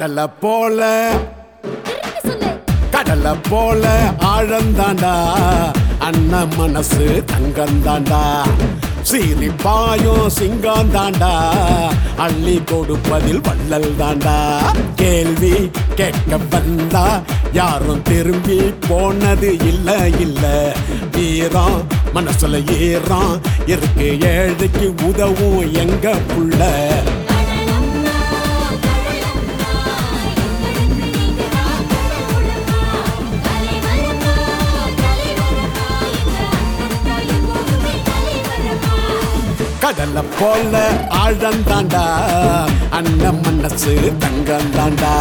கடலை போல திருப்பி சொல்லு கடலை போல ஆழந்தாண்டா அண்ணன் மனசு தங்கந்தாண்டா சீறி பாயும் சிங்காந்தாண்டா அள்ளி கொடுப்பதில் வள்ளல் தாண்டா கேள்வி கேட்க வந்தா யாரும் திரும்பி போனது இல்ல இல்ல வீரம் மனசுல ஈரம் இருக்கு ஏழைக்கு உதவும் எங்க புள்ள கடலம்மா கடலம்மா எங்களுக்கு நீங்க தான் கடவுளம்மா தலைவரம்மா தலைவரம்மா எங்க அண்ணன் தாய் போகுமே தலைவரம்மா கடல போல ஆழந்தாண்டா அண்ணன் மனசு தங்கந்தாண்டா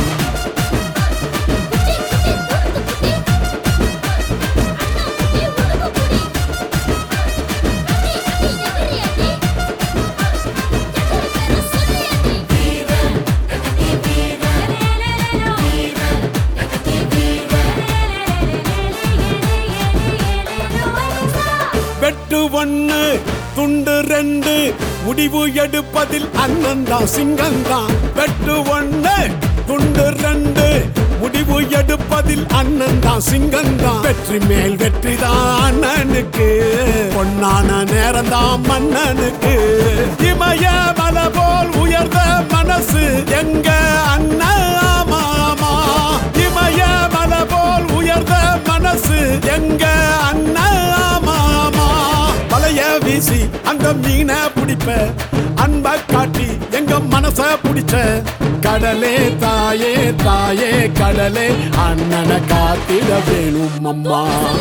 வெட்டு ஒண்ணு துண்டு ரெண்டு முடிவு எடுப்பதில் அண்ணன் தான் சிங்கம் தான் வெட்டு ஒண்ணு துண்டு ரெண்டு முடிவு எடுப்பதில் அண்ணன் தான் சிங்கம் தான் வெற்றி மேல் வெற்றி தான் அண்ணனுக்கு பொன்னான நேரம் தான் மன்னனுக்கு இமய மலை போல் உயர்ந்த மனசு எங்க அண்ணன் மாமா இமய மலை போல் உயர்ந்த மனசு எங்க அண்ணன் மாமா வலைய வீசி அந்த மீனை பிடிப்ப அன்ப காட்டி எங்க மனச பிடிச்ச கடலே தாயே தாயே கடலே அண்ணனை காத்திட வேணும் அம்மா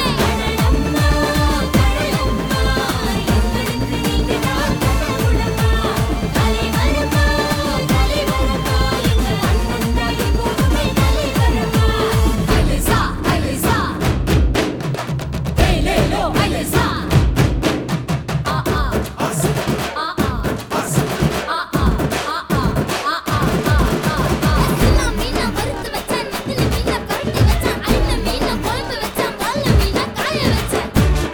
காய வச்சேன்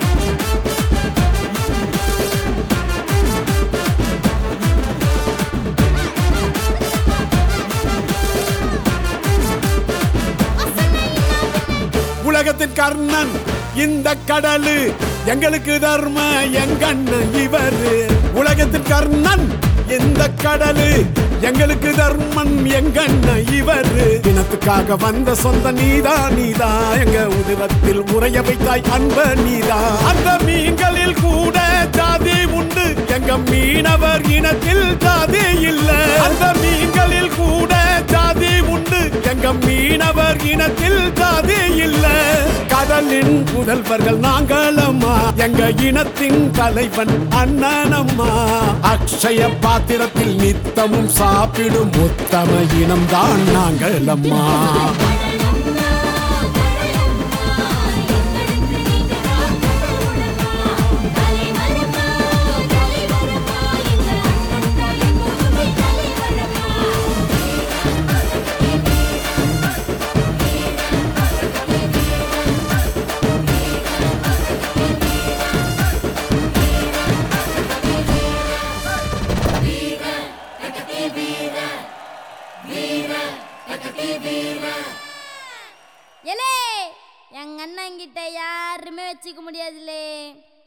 உலகத்தின் கர்ணன் இந்த கடலு எங்களுக்கு தர்ம எங்கண்ணன் இவரு உலகத்தின் கர்ணன் இந்த கடலு எங்களுக்கு தர்மன் எங்கண்ணன் இவரு இனத்துக்காக வந்த சொந்த நீதா நீதா எங்க உதிரத்தில் உரைய வைத்தாய் அன்ப நீதா அந்த மீன்களில் கூட ஜாதி உண்டு எங்க மீனவர் இனத்தில் ஜாதி இல்ல அந்த மீன்களில் கூட ஜாதி உண்டு எங்க மீனவர் இனத்தில் ஜாதி இல்ல கடலின் புதல்வர்கள் நாங்களம்மா எங்க இனத்தின் தலைவன் அண்ணனம்மா அக்ஷய பாத்திரத்தில் நித்தமும் சாப்பிடும் உத்தம இனம்தான் நாங்களம்மா எலே எங்க அண்ணன் கிட்ட யாருமே வச்சுக்க முடியாதுலே